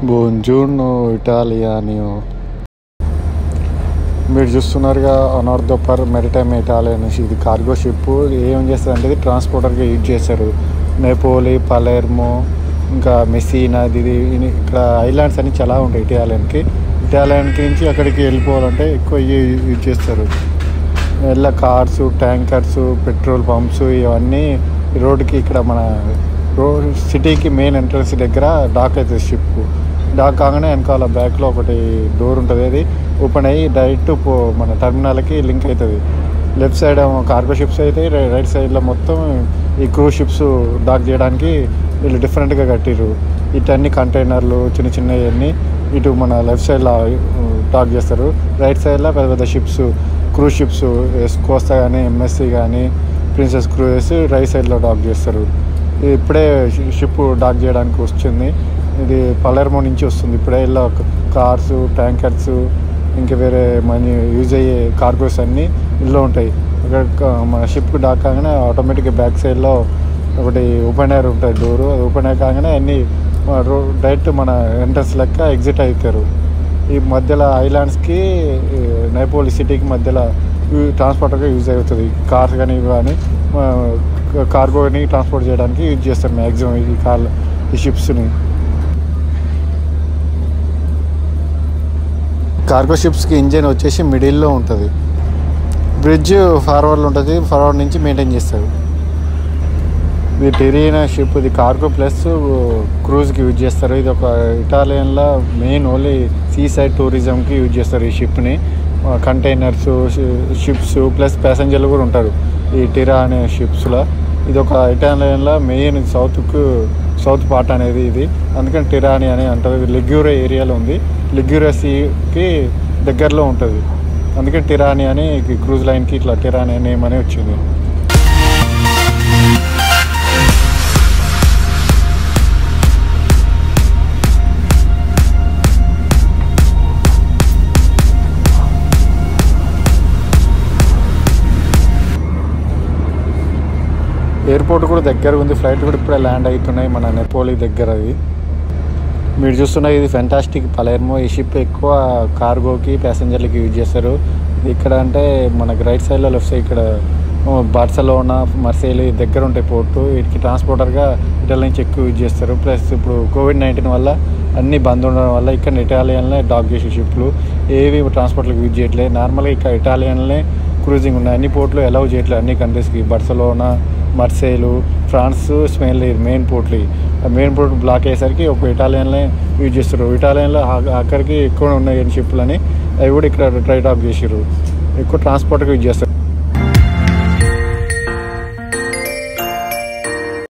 బొంజూర్నో ఇటాలియానియో మీరు చూస్తున్నారుగా అనార్దో per maritime Italian అనేసి ఇది కార్గో షిప్ ఏం చేస్తుంది అంటే ఇది ట్రాన్స్పోర్టర్గా యూజ్ చేస్తారు నెపోలి పలెర్మో ఇంకా మెస్సీనా ఇది ఇది ఇక్కడ ఐలాండ్స్ అన్ని చాలా ఉంటాయి ఇటాలియన్కి ఇటాలియన్కి నుంచి అక్కడికి వెళ్ళిపోవాలంటే ఎక్కువ ఇవి యూజ్ చేస్తారు ಎಲ್ಲ కార్స్ ట్యాంకర్స్ పెట్రోల్ పంప్స్ ఇవన్నీ రోడ్డుకి ఇక్కడ మన రో సిటీకి మెయిన్ ఎంట్రన్స్ దగ్గర డాక్ అవుతుంది షిప్ డాక్ కాగానే వెనకాల బ్యాక్లో ఒకటి డోర్ ఉంటుంది అది ఓపెన్ అయ్యి డైరెక్ట్ పో మన టర్మినల్కి లింక్ అవుతుంది లెఫ్ట్ సైడ్ ఏమో కార్గో షిప్స్ అయితే రై- రైట్ సైడ్లో మొత్తం ఈ క్రూజ్ షిప్స్ డాక్ చేయడానికి వీళ్ళు డిఫరెంట్గా కట్టిర్రు ఇటన్ని కంటైనర్లు చిన్న చిన్నవన్నీ ఇటు మన లెఫ్ట్ సైడ్లో డాక్ చేస్తారు రైట్ సైడ్లో పెద్ద పెద్ద షిప్స్ క్రూజ్ షిప్స్ కోస్తా కానీ ఎంఎస్సి కానీ ప్రిన్సెస్ క్రూజెస్ రైట్ సైడ్లో డాక్ చేస్తారు ఇది ఇప్పుడే షి- షిప్ డాక్ చేయడానికి వస్తుంది ఇది పలర్మో నుంచి వస్తుంది ఇప్పుడే ఇలా కార్స్ ట్యాంకర్స్ ఇంకా వేరే మన యూజ్ అయ్యే కార్గోస్ అన్నీ ఇల్లు ఉంటాయి అక్కడ క- మన షిప్ డాక్ కాగానే ఆటోమేటిక్గా బ్యాక్ సైడ్లో ఒకటి ఓపెన్ ఎయిర్ ఉంటుంది డోరు అది ఓపెన్ అయ్యి కాగానే అన్నీ డైరెక్ట్ మన ఎంట్రన్స్ లెక్క ఎగ్జిట్ అవుతారు ఈ మధ్యలో ఐలాండ్స్కి నైపోలి సిటీకి మధ్యలో ట్రాన్స్పోర్టర్గా యూజ్ అవుతుంది కార్స్ కానీ ఇవి కానీ కార్గోని ట్రాన్స్పోర్ట్ చేయడానికి యూజ్ చేస్తారు మ్యాక్సిమం ఈ కార్ ఈ షిప్స్ని కార్గో షిప్స్కి ఇంజన్ వచ్చేసి మిడిల్లో ఉంటుంది బ్రిడ్జ్ ఫార్వర్డ్లో ఉంటుంది ఫార్వర్డ్ నుంచి మెయింటైన్ చేస్తారు ఇది టెరీనా షిప్ ఇది కార్గో ప్లస్ క్రూజ్కి యూజ్ చేస్తారు ఇది ఒక ఇటాలియన్లో మెయిన్ ఓన్లీ సీ సైడ్ టూరిజంకి యూజ్ చేస్తారు ఈ షిప్ని కంటైనర్స్ షిప్స్ ప్లస్ ప్యాసింజర్లు కూడా ఉంటారు ఈ టిరా అనే షిప్స్లో ఇది ఒక ఇటాలియన్లో మెయిన్ సౌత్కు సౌత్ పార్ట్ అనేది ఇది అందుకని టిరాని అని అంటారు ఇది లిగ్యూరా ఏరియాలో ఉంది లిగ్యూరా సీకి దగ్గరలో ఉంటుంది అందుకని టిరాని అని క్రూజ్ లైన్కి ఇట్లా టిరాని నేమ్ అని వచ్చింది ఎయిర్పోర్ట్ కూడా దగ్గర ఉంది ఫ్లైట్ కూడా ఇప్పుడే ల్యాండ్ అవుతున్నాయి మన నెపోలి దగ్గర అది మీరు చూస్తున్న ఇది ఫెంటాస్టిక్ పలేర్మో ఈ షిప్ ఎక్కువ కార్గోకి ప్యాసింజర్లకి యూజ్ చేస్తారు ఇది ఇక్కడ అంటే మనకి రైట్ సైడ్లో లెఫ్ట్ సైడ్ ఇక్కడ బార్సలోనా మర్సేలి దగ్గర ఉంటాయి పోర్టు వీటికి ట్రాన్స్పోర్టర్గా ఇటల్ నుంచి ఎక్కువ యూజ్ చేస్తారు ప్లస్ ఇప్పుడు కోవిడ్ నైన్టీన్ వల్ల అన్నీ బంద్ ఉండడం వల్ల ఇక్కడ ఇటాలియన్లే డాక్ చేసే షిప్లు ఏవి ట్రాన్స్పోర్ట్లకు యూజ్ చేయట్లేదు నార్మల్గా ఇక్కడ ఇటాలియన్లే క్రూజింగ్ ఉన్నాయి అన్ని పోర్ట్లు అలౌ చేయట్లేదు అన్ని కంట్రీస్కి Barcelona Marseille France Spain main పోర్ట్లు ఇవి. ఆ మెయిన్ పోర్ట్ బ్లాక్ అయ్యేసరికి ఒక ఇటాలియన్లే యూజ్ చేస్తారు ఇటాలియన్లో అక్కడికి ఎక్కువ ఉన్నాయి షిప్లని అవి కూడా ఇక్కడ ట్రైట్ ఆఫ్ చేసారు ఎక్కువ ట్రాన్స్పోర్ట్కి యూజ్ చేస్తారు